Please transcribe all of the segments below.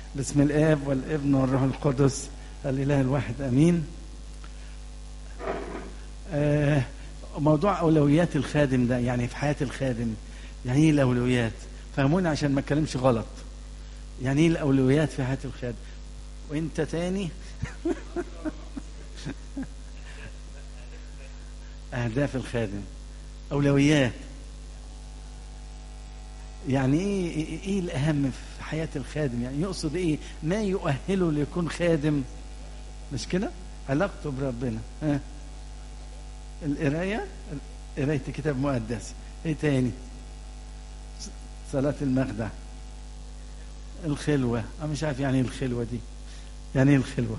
باسم الاب والابن والروح القدس الاله الواحد امين آه موضوع اولويات الخادم ده يعني في حياه الخادم يعني ايه الاولويات فهموني عشان ما اتكلمش غلط يعني ايه الاولويات في حياه الخادم وانت تاني اهداف الخادم اولويات يعني ايه ايه, إيه الاهم في حياه الخادم يعني يقصد ايه ما يؤهله ليكون خادم مش كده علاقته بربنا ها القرايه قرايه كتاب مقدس ايه تاني صلاه المخدع الخلوه انا مش عارف يعني ايه الخلوه دي يعني ايه الخلوه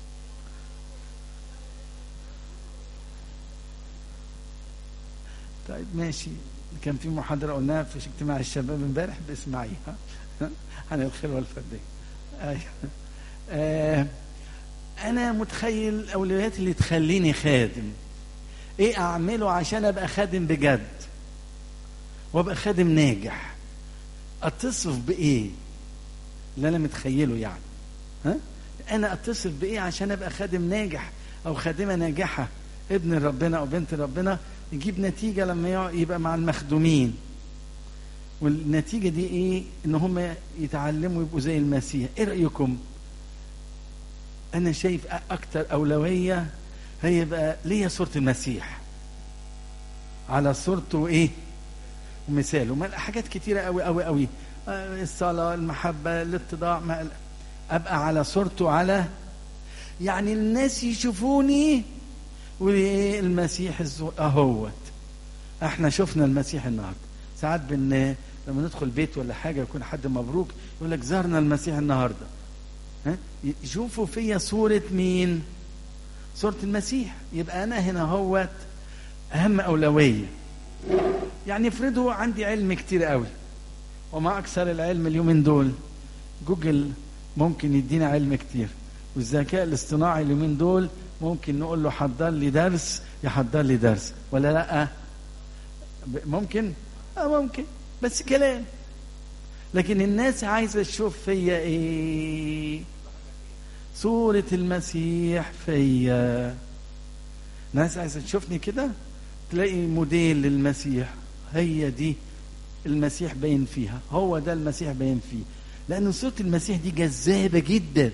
طيب ماشي كان في محاضرة قلناها في اجتماع الشباب امبارح باسماعيل عن الخلوة الفردية أيوة. آه أنا متخيل الأولويات اللي تخليني خادم إيه أعمله عشان أبقى خادم بجد وأبقى خادم ناجح أتصف بإيه اللي أنا متخيله يعني ها؟ أنا أتصف بإيه عشان أبقى خادم ناجح أو خادمة ناجحة ابن ربنا أو بنت ربنا يجيب نتيجة لما يبقى مع المخدومين والنتيجة دي ايه ان هم يتعلموا يبقوا زي المسيح ايه رأيكم انا شايف اكتر اولوية هي بقى ليا صورة المسيح على صورته ايه ومثاله ما حاجات كتيرة قوي قوي قوي الصلاة المحبة الاتضاع ما ابقى على صورته على يعني الناس يشوفوني والمسيح اهوت احنا شفنا المسيح النهارده ساعات بن لما ندخل بيت ولا حاجه يكون حد مبروك يقول لك زارنا المسيح النهارده ها يشوفوا فيا صوره مين صوره المسيح يبقى انا هنا هوت اهم اولويه يعني افرضوا عندي علم كتير قوي وما اكثر العلم اليومين دول جوجل ممكن يدينا علم كتير والذكاء الاصطناعي اليومين دول ممكن نقول له حضر لي درس يحضر لي درس ولا لا ممكن اه ممكن بس كلام لكن الناس عايزه تشوف فيا ايه صورة المسيح فيا ناس عايزه تشوفني كده تلاقي موديل للمسيح هي دي المسيح باين فيها هو ده المسيح باين فيه لأن صورة المسيح دي جذابة جدا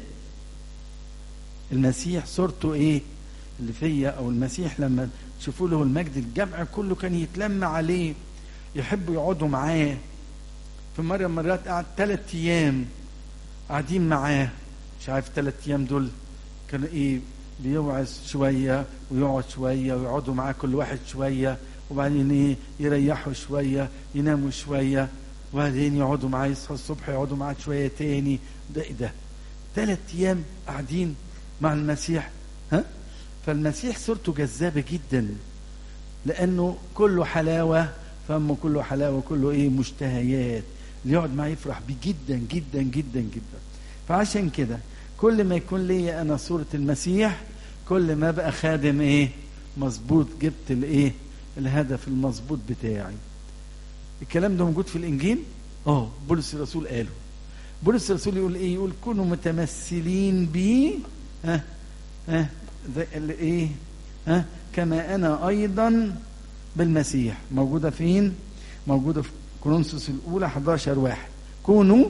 المسيح صورته ايه اللي فيا او المسيح لما تشوفوا له المجد الجمع كله كان يتلم عليه يحبوا يقعدوا معاه في مرة مرات قعد ثلاث ايام قاعدين معاه مش عارف ثلاث ايام دول كانوا ايه بيوعظ شوية ويقعد شوية ويقعدوا معاه كل واحد شوية وبعدين ايه يريحوا شوية يناموا شوية وبعدين يقعدوا معاه يصحوا الصبح يقعدوا معاه شوية تاني ده ايه ده ثلاث ايام قاعدين مع المسيح ها فالمسيح صورته جذابه جدا لانه كله حلاوه فمه كله حلاوه كله ايه مشتهيات اللي يقعد معاه يفرح بيه جدا جدا جدا جدا فعشان كده كل ما يكون لي انا صوره المسيح كل ما بقى خادم ايه مظبوط جبت الايه الهدف المظبوط بتاعي الكلام ده موجود في الانجيل اه بولس الرسول قاله بولس الرسول يقول ايه يقول كونوا متمثلين بي ها ها ايه ها كما انا ايضا بالمسيح موجوده فين موجوده في كورنثوس الاولى 11 واحد كونوا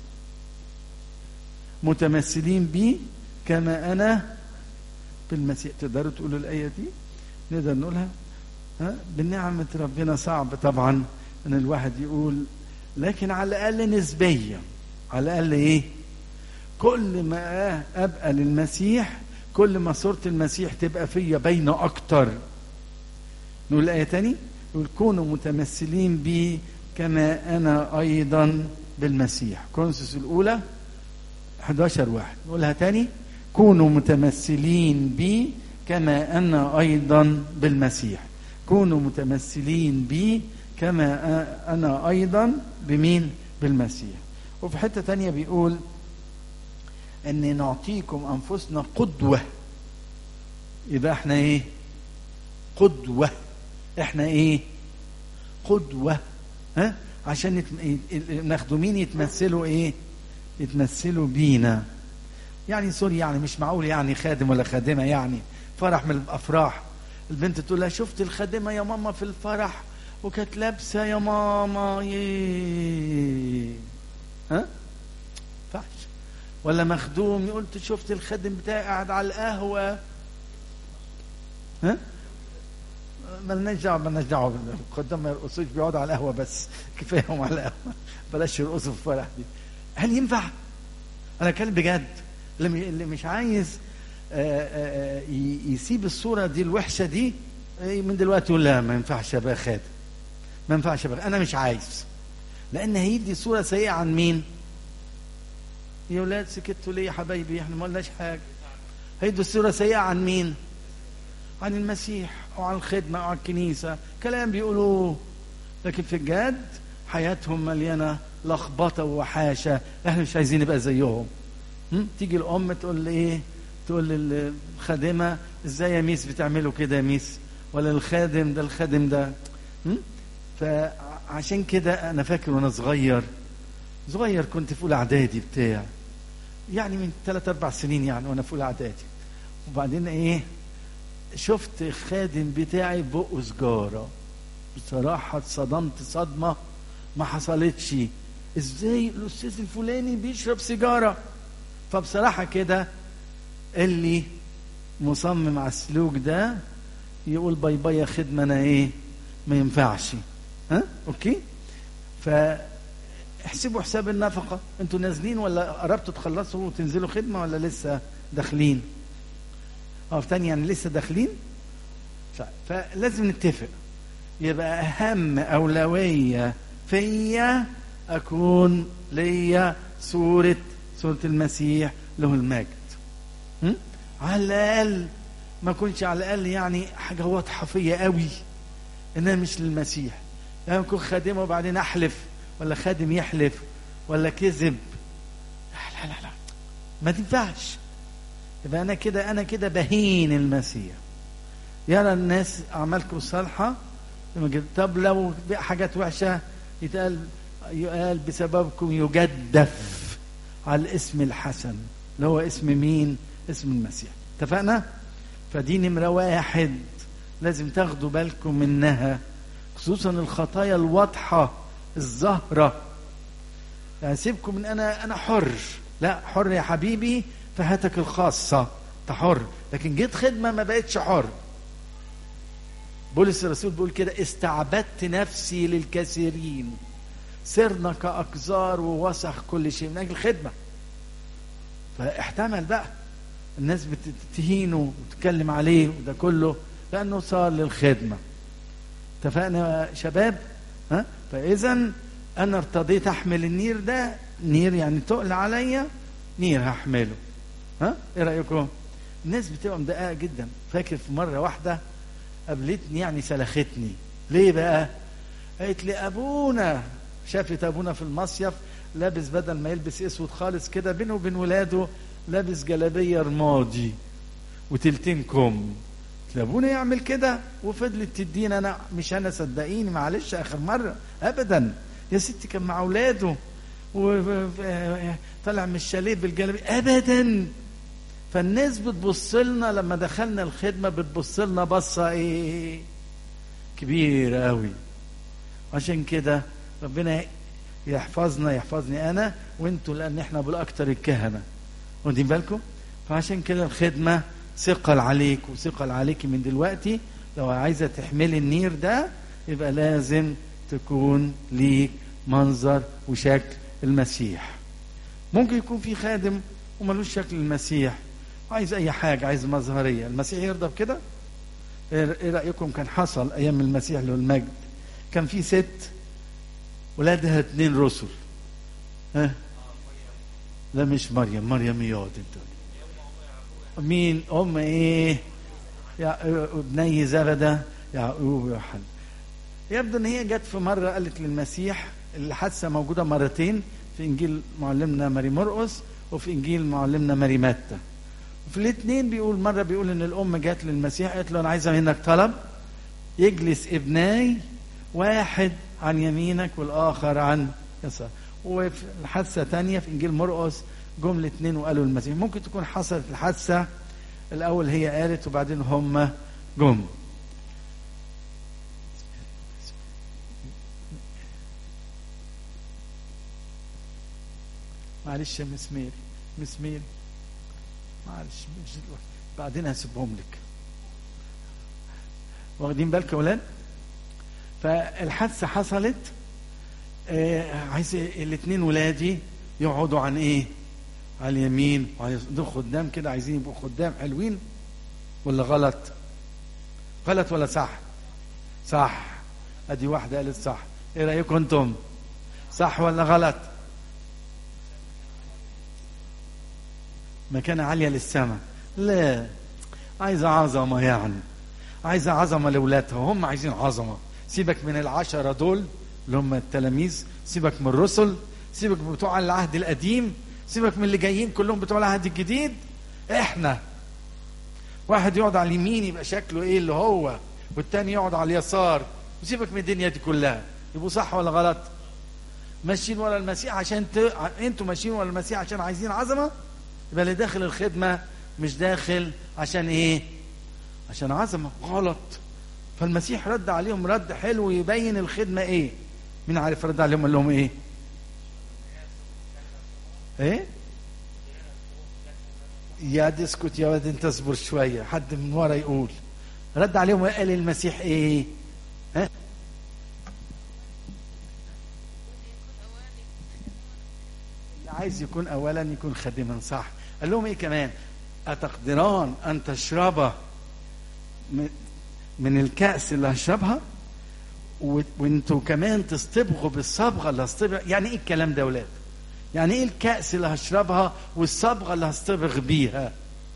متمثلين بي كما انا بالمسيح تقدروا تقولوا الايه دي نقدر نقولها ها بنعمه ربنا صعب طبعا ان الواحد يقول لكن على الاقل نسبيا على الاقل ايه كل ما ابقى للمسيح كل ما صورة المسيح تبقى فيا باينة أكتر نقول الآية تاني يقول كونوا متمثلين بي كما أنا أيضا بالمسيح كونسوس الأولى 11 واحد نقولها تاني كونوا متمثلين بي كما أنا أيضا بالمسيح كونوا متمثلين بي كما أنا أيضا بمين بالمسيح وفي حتة تانية بيقول ان نعطيكم انفسنا قدوه يبقى احنا ايه قدوه احنا ايه قدوه ها عشان المخدومين يتمثلوا ايه يتمثلوا بينا يعني سوري يعني مش معقول يعني خادم ولا خادمة يعني فرح من الأفراح البنت تقول لها شفت الخادمة يا ماما في الفرح وكانت لابسة يا ماما يي ها فحش ولا مخدوم يقول شفت الخادم بتاعي قاعد على القهوة ها مالناش دعوه مالناش دعوه الخدام ما يرقصوش بيقعدوا على القهوه بس كفايهم على القهوه بلاش يرقصوا في الفرح دي هل ينفع؟ انا كلام بجد اللي اللي مش عايز آآ آآ يسيب الصوره دي الوحشه دي من دلوقتي يقول لا ما ينفعش ابقى خادم ما ينفعش ابقى انا مش عايز لان هيدي صوره سيئه عن مين؟ يا ولاد سكتوا ليه يا حبايبي احنا ما قلناش حاجه هيدي الصوره سيئه عن مين؟ عن المسيح او عن الخدمه او عن الكنيسه كلام بيقولوه لكن في الجد حياتهم مليانه لخبطه ووحاشه احنا مش عايزين نبقى زيهم م? تيجي الام تقول لي ايه تقول للخادمه ازاي يا ميس بتعملوا كده يا ميس ولا الخادم ده الخادم ده م? فعشان كده انا فاكر وانا صغير صغير كنت في اولى اعدادي بتاع يعني من ثلاث اربع سنين يعني وانا في اولى اعدادي وبعدين ايه شفت الخادم بتاعي بقه سجارة بصراحة اتصدمت صدمة ما حصلتش ازاي الاستاذ الفلاني بيشرب سيجارة فبصراحة كده اللي مصمم على السلوك ده يقول باي باي يا خدمة انا ايه ما ينفعش ها اوكي فاحسبوا حساب النفقة انتوا نازلين ولا قربتوا تخلصوا وتنزلوا خدمة ولا لسه داخلين اه تاني يعني لسه داخلين فلازم نتفق يبقى اهم اولويه فيا اكون ليا صوره صوره المسيح له المجد م? على الاقل ما اكونش على الاقل يعني حاجه واضحه فيا قوي ان انا مش للمسيح يعني اكون خادمه وبعدين احلف ولا خادم يحلف ولا كذب لا لا لا, لا. ما تنفعش يبقى انا كده انا كده بهين المسيح يرى الناس اعمالكم الصالحه طب لو حاجات وحشه يتقال يقال بسببكم يجدف على الاسم الحسن اللي هو اسم مين؟ اسم المسيح اتفقنا؟ فدي نمرة واحد لازم تاخدوا بالكم منها خصوصا الخطايا الواضحة الظاهرة يعني سيبكم من أنا أنا حر لا حر يا حبيبي فهاتك الخاصة أنت حر لكن جيت خدمة ما بقتش حر بولس الرسول بيقول كده استعبدت نفسي للكثيرين صرنا كأقذار ووسخ كل شيء من أجل الخدمة فاحتمل بقى الناس بتهينه وتتكلم عليه وده كله لأنه صار للخدمة اتفقنا يا شباب ها فإذا أنا ارتضيت أحمل النير ده نير يعني تقل عليا نير هحمله ها ايه رايكم الناس بتبقى مدققه جدا فاكر في مره واحده قابلتني يعني سلختني ليه بقى قالت لي ابونا شافت ابونا في المصيف لابس بدل ما يلبس اسود خالص كده بينه وبين ولاده لابس جلابيه رمادي وتلتين كم ابونا يعمل كده وفضلت تدينا انا مش انا صدقيني معلش اخر مره ابدا يا ستي كان مع اولاده وطلع من الشاليه بالجلابيه ابدا فالناس بتبص لنا لما دخلنا الخدمه بتبص لنا بصه ايه كبيره قوي عشان كده ربنا يحفظنا يحفظني انا وانتوا لان احنا بالاكثر الكهنه واخدين بالكم فعشان كده الخدمه ثقل عليك وثقل عليك من دلوقتي لو عايزه تحملي النير ده يبقى لازم تكون ليك منظر وشكل المسيح ممكن يكون في خادم وملوش شكل المسيح عايز اي حاجه عايز مظهريه المسيح يرضى بكده ايه رايكم كان حصل ايام المسيح له المجد كان في ست ولادها اتنين رسل ها لا مش مريم مريم يقعد انت مين ام ايه يا ابني زبده يعقوب ويوحنا يبدو ان هي جت في مره قالت للمسيح الحادثه موجوده مرتين في انجيل معلمنا ماري مرقس وفي انجيل معلمنا ماري متى وفي الاثنين بيقول مره بيقول ان الام جت للمسيح قالت له انا عايزه منك طلب يجلس ابناي واحد عن يمينك والاخر عن يسار وفي الحادثة تانية في إنجيل مرقس جم الاثنين وقالوا المسيح ممكن تكون حصلت الحادثة الأول هي قالت وبعدين هم جم معلش يا مس ميري مس ميري معلش مش دلوقتي بعدين هسيبهم لك واخدين بالك يا ولاد فالحادثه حصلت آه عايز الاثنين ولادي يقعدوا عن ايه على اليمين وعلى دول خدام كده عايزين يبقوا خدام حلوين ولا غلط غلط ولا صح صح ادي واحده قالت صح ايه رايكم انتم صح ولا غلط مكانة عالية للسماء لا عايزة عظمة يعني عايزة عظمة لأولادها هم عايزين عظمة سيبك من العشرة دول اللي هم التلاميذ سيبك من الرسل سيبك من بتوع العهد القديم سيبك من اللي جايين كلهم بتوع العهد الجديد احنا واحد يقعد على اليمين يبقى شكله ايه اللي هو والتاني يقعد على اليسار وسيبك من الدنيا دي كلها يبقوا صح ولا غلط ماشيين ورا المسيح عشان ت... انتوا ماشيين ورا المسيح عشان عايزين عظمه يبقى اللي داخل الخدمة مش داخل عشان ايه عشان عظمة غلط فالمسيح رد عليهم رد حلو يبين الخدمة ايه مين عارف رد عليهم قال لهم ايه ايه يا دي اسكت يا واد انت اصبر شوية حد من ورا يقول رد عليهم وقال المسيح ايه ها اللي عايز يكون اولا يكون خادما صح قال لهم ايه كمان اتقدران ان تشربا من الكأس اللي هشربها وانتوا كمان تصطبغوا بالصبغه اللي هصطبغ يعني ايه الكلام ده يا ولاد؟ يعني ايه الكأس اللي هشربها والصبغه اللي هصطبغ بيها؟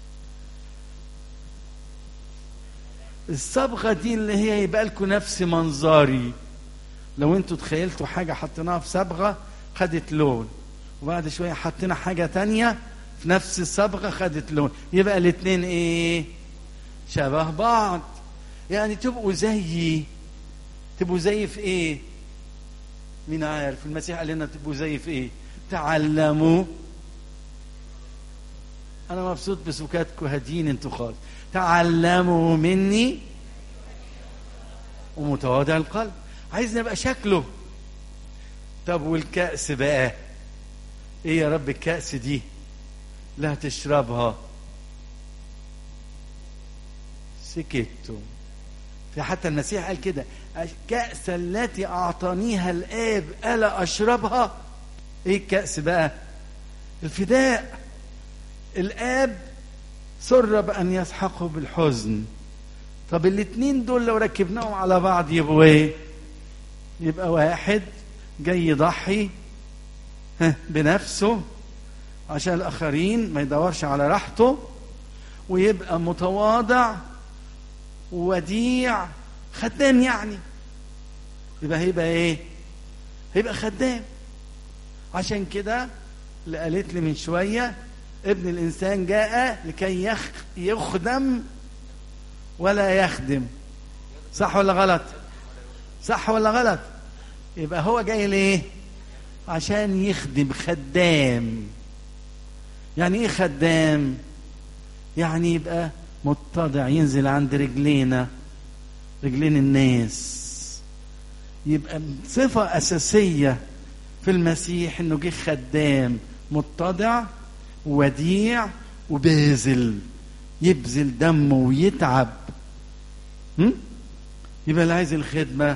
الصبغه دي اللي هي يبقى لكم نفس منظري لو انتوا تخيلتوا حاجه حطيناها في صبغه خدت لون وبعد شويه حطينا حاجه تانية في نفس الصبغه خدت لون يبقى الاثنين ايه شبه بعض يعني تبقوا زيي تبقوا زي في ايه مين عارف المسيح قال لنا تبقوا زي في ايه تعلموا انا مبسوط بسكاتكم هادين انتوا خالص تعلموا مني ومتواضع القلب عايز نبقى شكله طب والكأس بقى ايه يا رب الكأس دي لا تشربها سكتوا في حتى المسيح قال كده الكأس التي أعطانيها الآب ألا أشربها إيه الكأس بقى الفداء الآب سر بأن يسحقه بالحزن طب الاتنين دول لو ركبناهم على بعض يبقوا ايه يبقى واحد جاي يضحي بنفسه عشان الآخرين ما يدورش على راحته ويبقى متواضع وديع خدام يعني يبقى هيبقى ايه هيبقى خدام عشان كده اللي قالت لي من شوية ابن الإنسان جاء لكي يخ يخدم ولا يخدم صح ولا غلط صح ولا غلط يبقى هو جاي ليه عشان يخدم خدام يعني ايه خدام يعني يبقى متضع ينزل عند رجلينا رجلين الناس يبقى صفة أساسية في المسيح إنه جه خدام متضع وديع وباذل يبذل دمه ويتعب هم؟ يبقى اللي عايز الخدمة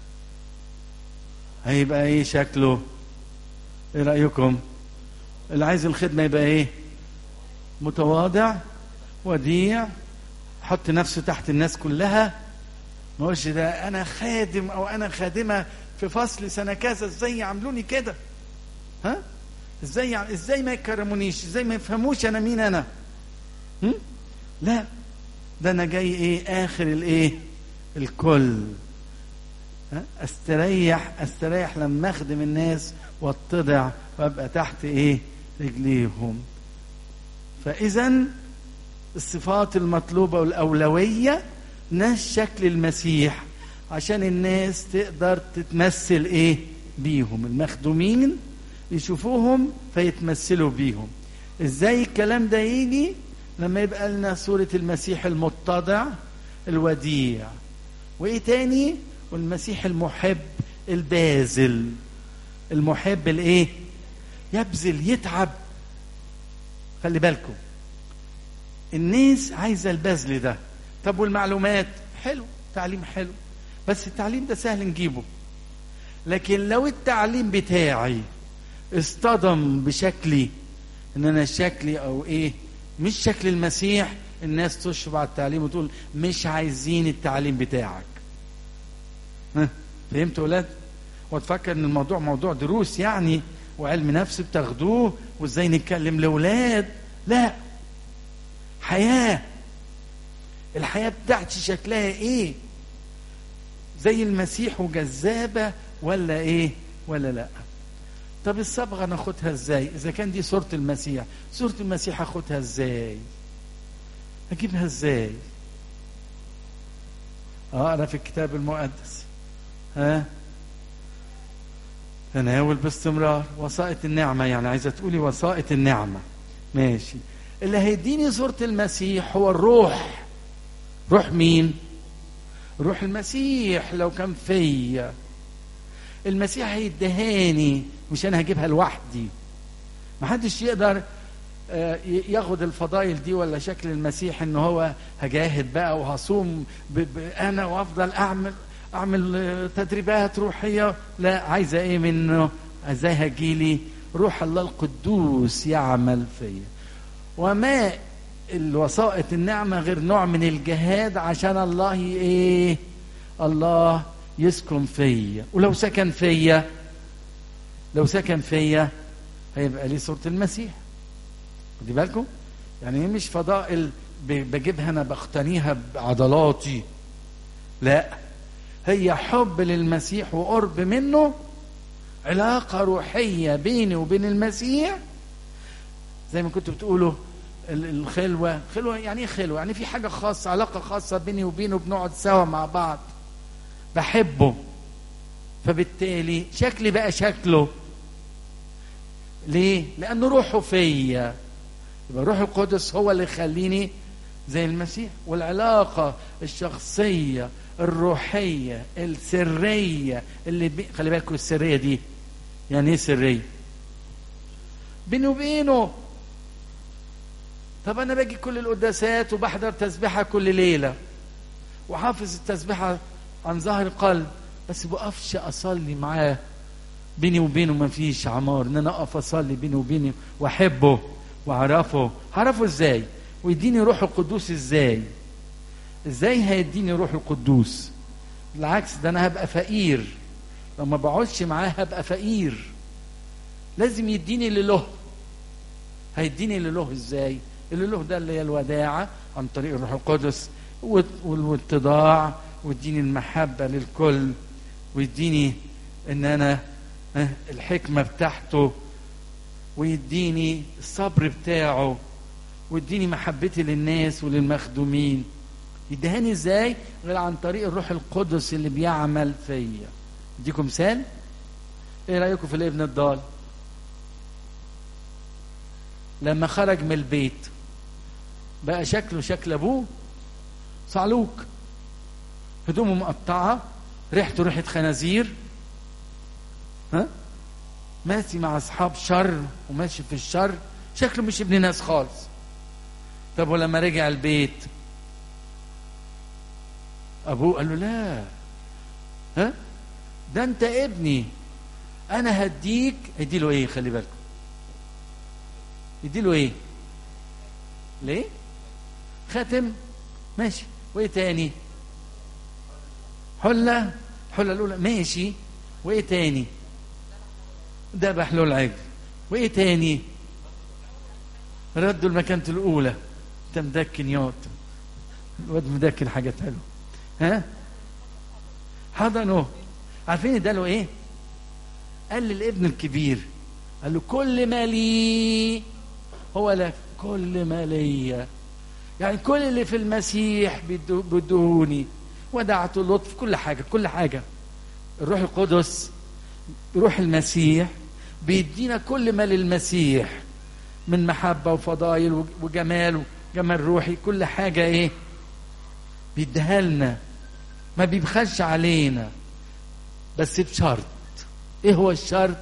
هيبقى ايه شكله ايه رأيكم اللي عايز الخدمة يبقى ايه متواضع وديع حط نفسه تحت الناس كلها ما اقولش ده انا خادم او انا خادمه في فصل سنه كذا ازاي يعملوني كده ها ازاي يعني ازاي ما يكرمونيش ازاي ما يفهموش انا مين انا هم؟ لا ده انا جاي ايه اخر الايه الكل ها؟ استريح استريح لما اخدم الناس واتضع وابقى تحت ايه رجليهم فاذا الصفات المطلوبة والأولوية ناس شكل المسيح عشان الناس تقدر تتمثل ايه بيهم المخدومين يشوفوهم فيتمثلوا بيهم ازاي الكلام ده يجي لما يبقى لنا صورة المسيح المتضع الوديع وايه تاني والمسيح المحب الباذل المحب الايه يبذل يتعب خلي بالكم الناس عايزه البذل ده طب والمعلومات حلو تعليم حلو بس التعليم ده سهل نجيبه لكن لو التعليم بتاعي اصطدم بشكلي ان انا شكلي او ايه مش شكل المسيح الناس تشرب على التعليم وتقول مش عايزين التعليم بتاعك ها فهمتوا ولاد وتفكر ان الموضوع موضوع دروس يعني وعلم نفس بتاخدوه وازاي نتكلم لاولاد لا حياه الحياه بتاعتي شكلها ايه زي المسيح وجذابه ولا ايه ولا لا طب الصبغه ناخدها ازاي اذا كان دي صوره المسيح صوره المسيح اخدها ازاي اجيبها ازاي اقرا في الكتاب المقدس ها تناول باستمرار وسائط النعمه يعني عايزه تقولي وسائط النعمه ماشي اللي هيديني صوره المسيح هو الروح روح مين روح المسيح لو كان فيا المسيح هيدهاني مش انا هجيبها لوحدي ما حدش يقدر ياخد الفضائل دي ولا شكل المسيح ان هو هجاهد بقى وهصوم ب... ب... انا وافضل اعمل اعمل تدريبات روحيه لا عايزه ايه منه ازاي هجيلي روح الله القدوس يعمل فيا وما الوسائط النعمه غير نوع من الجهاد عشان الله ايه الله يسكن فيا ولو سكن فيا لو سكن فيا هيبقى لي صوره المسيح خدي بالكم يعني هي مش فضائل بجيبها انا بقتنيها بعضلاتي لا هي حب للمسيح وقرب منه علاقة روحية بيني وبين المسيح زي ما كنتوا بتقولوا الخلوة خلوة يعني ايه خلوة يعني في حاجة خاصة علاقة خاصة بيني وبينه بنقعد سوا مع بعض بحبه فبالتالي شكلي بقى شكله ليه لأن روحه فيا يبقى روح القدس هو اللي يخليني زي المسيح والعلاقة الشخصية الروحية السرية اللي بي... خلي بالكم السرية دي يعني ايه سرية بيني وبينه طب انا باجي كل القداسات وبحضر تسبيحة كل ليلة وحافظ التسبيحة عن ظهر قلب بس بقفش اصلي معاه بيني وبينه ما فيش عمار ان انا اقف اصلي بيني وبينه واحبه واعرفه هعرفه ازاي ويديني روح القدوس ازاي ازاي هيديني روح القدوس بالعكس ده انا هبقى فقير لو ما بقعدش معاه هبقى فقير لازم يديني اللي له هيديني اللي له ازاي اللي له ده اللي هي الوداعة عن طريق الروح القدس والاتضاع ويديني المحبة للكل ويديني ان انا الحكمة بتاعته ويديني الصبر بتاعه ويديني محبتي للناس وللمخدومين يدهاني ازاي غير عن طريق الروح القدس اللي بيعمل فيا اديكم مثال ايه رايكم في الابن الضال لما خرج من البيت بقى شكله شكل ابوه صعلوك هدومه مقطعه ريحته ريحه خنازير ها ماشي مع اصحاب شر وماشي في الشر شكله مش ابن ناس خالص طب ولما رجع البيت ابوه قال له لا ها ده انت ابني انا هديك اديله ايه خلي بالكم يديله ايه ليه خاتم ماشي وايه تاني حله الحله الاولى ماشي وايه تاني ذبح له العجل وايه تاني ردوا لمكانته الاولى انت مدكن ياط الواد مدكن حاجات حلوه ها حضنه عارفين اداله ايه قال للابن الكبير قال له كل ما لي هو لك كل ما لي يعني كل اللي في المسيح بدوني ودعته اللطف كل حاجه كل حاجه الروح القدس روح المسيح بيدينا كل ما للمسيح من محبة وفضايل وجمال وجمال روحي كل حاجة ايه بيديها لنا ما بيبخلش علينا بس بشرط ايه هو الشرط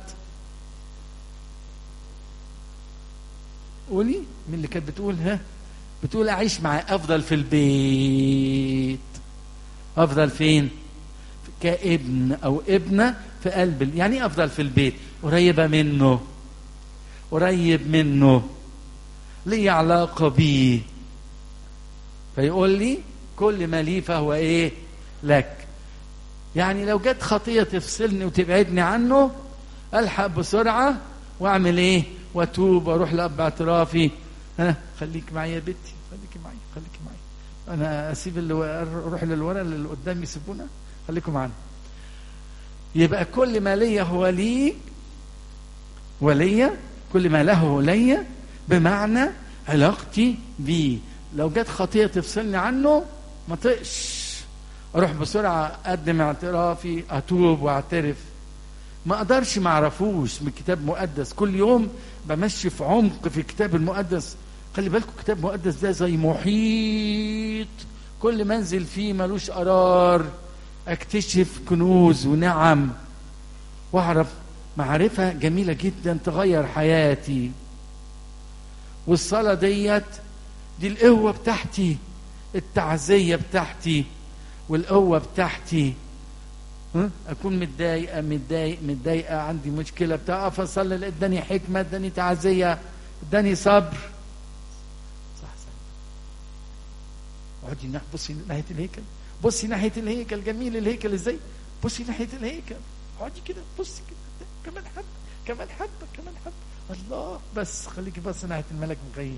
قولي مين اللي كانت بتقول ها بتقول اعيش معاه افضل في البيت افضل فين كابن او ابنه في قلب يعني ايه افضل في البيت قريبه منه قريب منه لي علاقه بيه فيقول لي كل ما لي فهو ايه لك يعني لو جت خطيه تفصلني وتبعدني عنه الحق بسرعه واعمل ايه واتوب واروح لاب اعترافي ها خليك معايا يا بنتي خليكي معايا خليكي معايا انا اسيب اللي اروح للورا اللي قدام يسيبونا خليكم معانا يبقى كل ما ليا هو لي وليا كل ما له هو ليا بمعنى علاقتي بيه لو جت خطيه تفصلني عنه ما طقش اروح بسرعه اقدم اعترافي اتوب واعترف ما اقدرش ما اعرفوش من كتاب مقدس كل يوم بمشي في عمق في الكتاب المقدس خلي بالكم كتاب مقدس ده زي محيط كل منزل فيه ملوش قرار اكتشف كنوز ونعم واعرف معرفة جميلة جدا تغير حياتي والصلاة ديت دي القوة بتاعتي التعزية بتاعتي والقوة بتاعتي اكون متضايقه متضايق متضايقه عندي مشكله بتاع اقف اصلي اداني حكمه اداني تعزيه اداني صبر صح صح اقعدي ناحيه بصي ناحيه الهيكل بصي ناحيه الهيكل جميل الهيكل ازاي بصي ناحيه الهيكل اقعدي كده بصي كده كمان حبه كمان حبه كمان حبه الله بس خليكي بصي ناحيه الملك مغيب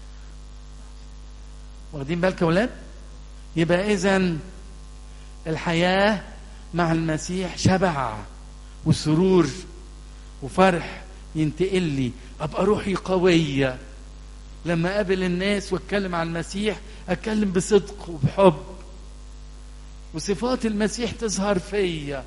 واخدين بالك يا ولاد يبقى اذا الحياه مع المسيح شبع وسرور وفرح ينتقل لي ابقى روحي قويه لما اقابل الناس واتكلم عن المسيح اتكلم بصدق وبحب وصفات المسيح تظهر فيا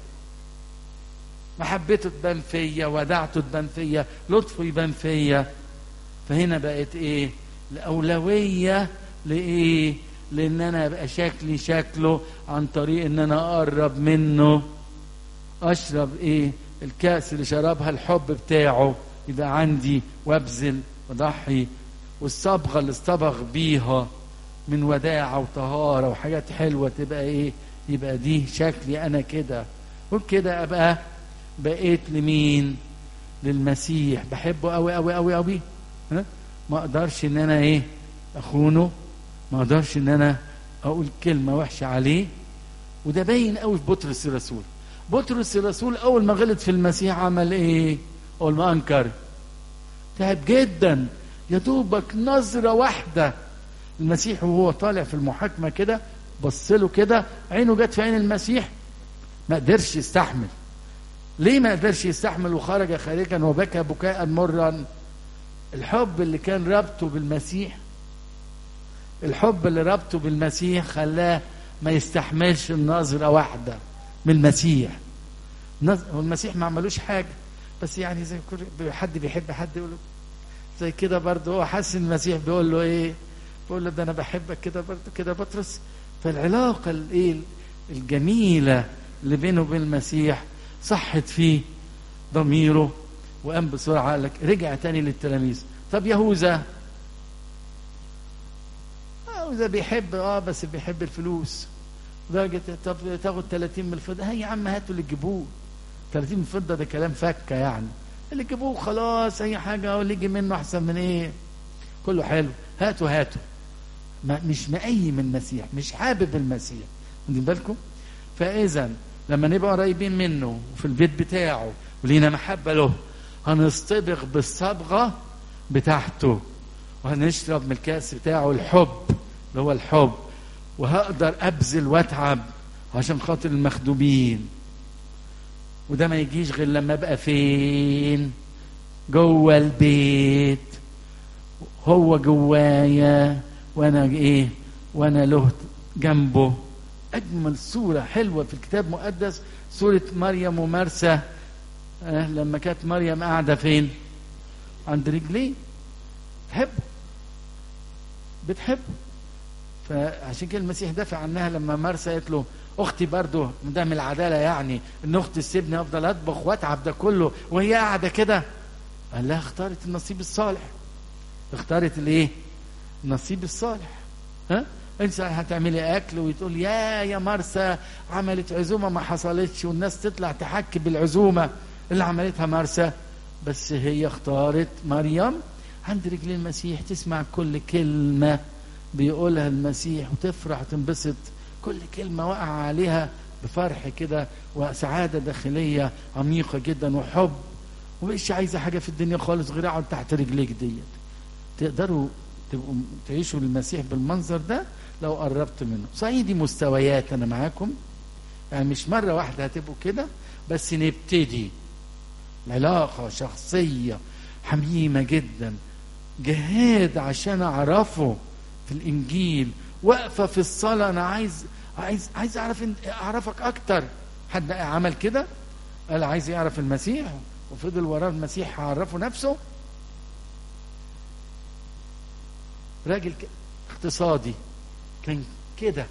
محبته تبان فيا ودعته تبان فيا لطفه يبان فيا فهنا بقت ايه الاولويه لايه لان انا ابقى شكلي شكله عن طريق ان انا اقرب منه اشرب ايه الكاس اللي شربها الحب بتاعه يبقى عندي وابذل واضحي والصبغه اللي اصطبغ بيها من وداعه وطهاره وحاجات حلوه تبقى ايه يبقى دي شكلي انا كده وبكده ابقى بقيت لمين للمسيح بحبه قوي قوي قوي قوي ها ما اقدرش ان انا ايه اخونه ما اقدرش ان انا اقول كلمه وحشه عليه وده باين قوي في بطرس الرسول بطرس الرسول اول ما غلط في المسيح عمل ايه اول ما انكر تعب جدا يا دوبك نظره واحده المسيح وهو طالع في المحاكمه كده بص له كده عينه جت في عين المسيح ما قدرش يستحمل ليه ما قدرش يستحمل وخرج خارجا وبكى بكاء مرا الحب اللي كان ربطه بالمسيح الحب اللي ربطه بالمسيح خلاه ما يستحملش النظرة واحدة من المسيح والمسيح ما عملوش حاجة بس يعني زي كل حد بيحب حد يقول له زي كده برضه هو حاسس المسيح بيقول له ايه بيقول له ده انا بحبك كده برضه كده بطرس فالعلاقة الايه الجميلة اللي بينه وبين المسيح صحت فيه ضميره وقام بسرعة قال لك رجع تاني للتلاميذ طب يهوذا يهوذا بيحب اه بس بيحب الفلوس لدرجة طب تاخد 30 من الفضة هي يا عم هاتوا اللي تجيبوه 30 من الفضة ده كلام فكة يعني اللي تجيبوه خلاص أي حاجة واللي يجي منه أحسن من إيه كله حلو هاتوا هاتوا ما مش مقيم المسيح مش حابب المسيح واخدين بالكم فإذا لما نبقى قريبين منه وفي البيت بتاعه ولينا محبة له هنصطبغ بالصبغة بتاعته وهنشرب من الكأس بتاعه الحب اللي هو الحب وهقدر أبذل وأتعب عشان خاطر المخدومين وده ما يجيش غير لما ابقى فين جوه البيت هو جوايا وانا ايه وانا له جنبه اجمل صوره حلوه في الكتاب المقدس صوره مريم ومرسى آه لما كانت مريم قاعدة فين عند رجليه تحبه بتحبه فعشان كده المسيح دافع عنها لما مرسى قالت له اختي برضه ده من العداله يعني ان اختي تسيبني افضل اطبخ واتعب ده كله وهي قاعده كده قال لها اختارت النصيب الصالح اختارت الايه النصيب الصالح ها انت هتعملي اكل وتقول يا يا مرسى عملت عزومه ما حصلتش والناس تطلع تحكي بالعزومه اللي عملتها مرسى بس هي اختارت مريم عند رجل المسيح تسمع كل كلمه بيقولها المسيح وتفرح وتنبسط كل كلمة وقع عليها بفرح كده وسعادة داخلية عميقة جدا وحب ومش عايزة حاجة في الدنيا خالص غير اقعد تحت رجليك ديت تقدروا تبقوا تعيشوا المسيح بالمنظر ده لو قربت منه صحيح دي مستويات أنا معاكم يعني مش مرة واحدة هتبقوا كده بس نبتدي علاقة شخصية حميمة جدا جهاد عشان أعرفه في الانجيل واقفه في الصلاه انا عايز عايز عايز اعرف اعرفك اكتر حد عمل كده قال عايز يعرف المسيح وفضل وراه المسيح عرفه نفسه راجل اقتصادي كان كده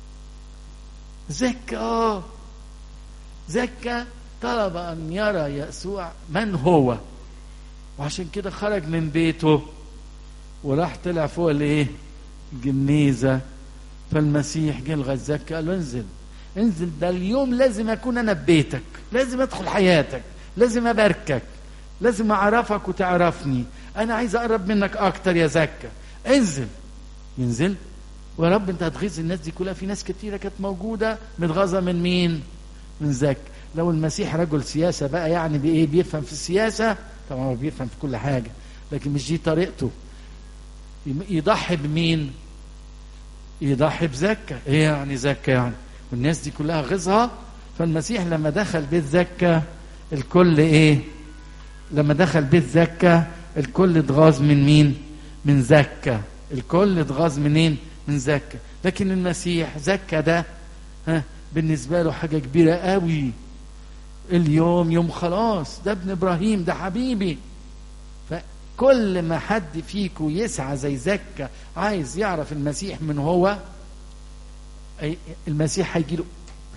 زكى اه زكى طلب ان يرى يسوع من هو وعشان كده خرج من بيته وراح طلع فوق الايه جميزة فالمسيح جه لغايه زكى قال له انزل انزل ده اليوم لازم اكون انا ببيتك لازم ادخل حياتك لازم اباركك لازم اعرفك وتعرفني انا عايز اقرب منك اكتر يا زكى انزل ينزل ويا رب انت هتغيظ الناس دي كلها في ناس كتيره كانت موجوده متغاظه من مين من زكى لو المسيح رجل سياسه بقى يعني بايه بيفهم في السياسه طبعا هو بيفهم في كل حاجه لكن مش دي طريقته يضحي بمين يضحي بزكى ايه يعني زكى يعني والناس دي كلها غزها فالمسيح لما دخل بيت زكى الكل ايه لما دخل بيت زكى الكل اتغاظ من مين من زكى الكل اتغاظ منين من زكى لكن المسيح زكى ده ها بالنسبه له حاجه كبيره قوي اليوم يوم خلاص ده ابن ابراهيم ده حبيبي كل ما حد فيكم يسعى زي زكا عايز يعرف المسيح من هو المسيح هيجي له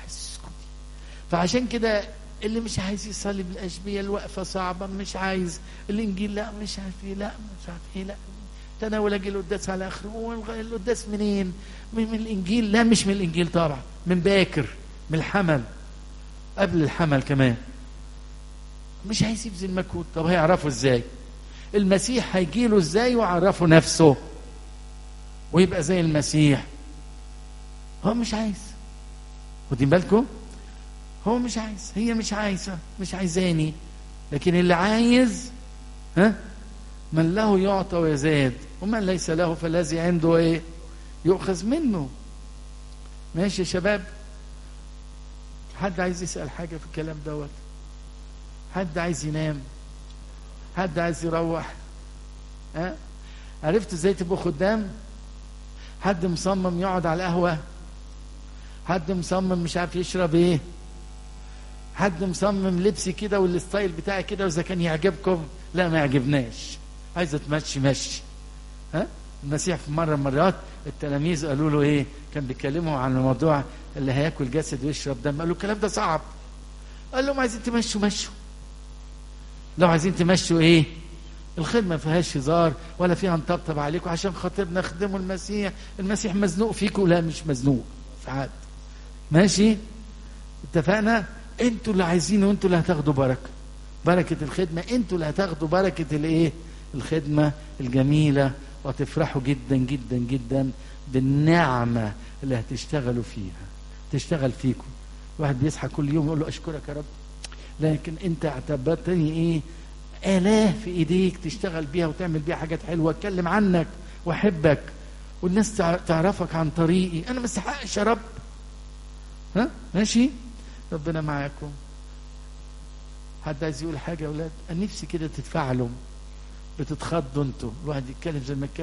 فعشان كده اللي مش عايز يصلي بالاشبيه الوقفه صعبه مش عايز الانجيل لا مش عارف ايه لا مش عارف ايه لا تناول اجي القداس على اخره القداس منين؟ من, من الانجيل لا مش من الانجيل طبعا من باكر من الحمل قبل الحمل كمان مش عايز يبذل مجهود طب هيعرفوا ازاي؟ المسيح هيجي له ازاي ويعرفه نفسه ويبقى زي المسيح هو مش عايز واخدين بالكم هو مش عايز هي مش عايزه مش عايزاني لكن اللي عايز ها من له يعطى ويزاد ومن ليس له فالذي عنده ايه يؤخذ منه ماشي يا شباب حد عايز يسأل حاجة في الكلام دوت حد عايز ينام حد عايز يروح ها عرفت ازاي تبقوا خدام حد مصمم يقعد على القهوة حد مصمم مش عارف يشرب ايه حد مصمم لبسي كده والستايل بتاعي كده واذا كان يعجبكم لا ما يعجبناش عايزه تمشي مشي ها المسيح في مره من المرات التلاميذ قالوا له ايه كان بيتكلموا عن الموضوع اللي هياكل جسد ويشرب دم قالوا الكلام ده صعب قال لهم عايزين تمشوا مشوا لو عايزين تمشوا ايه الخدمة ما فيهاش هزار ولا فيها نطبطب عليكم عشان خاطر نخدموا المسيح المسيح مزنوق فيكم لا مش مزنوق في حد ماشي اتفقنا انتوا اللي عايزينه وانتوا اللي هتاخدوا بركة بركة الخدمة انتوا اللي هتاخدوا بركة الايه الخدمة الجميلة وتفرحوا جدا جدا جدا بالنعمة اللي هتشتغلوا فيها تشتغل فيكم واحد بيصحى كل يوم يقول له اشكرك يا رب لكن انت اعتبرتني ايه آلاه في ايديك تشتغل بيها وتعمل بيها حاجات حلوه اتكلم عنك واحبك والناس تعرفك عن طريقي انا ما استحقش يا رب ها ماشي ربنا معاكم حد عايز يقول حاجه يا اولاد انا نفسي كده تتفاعلوا بتتخضوا انتوا الواحد يتكلم زي ما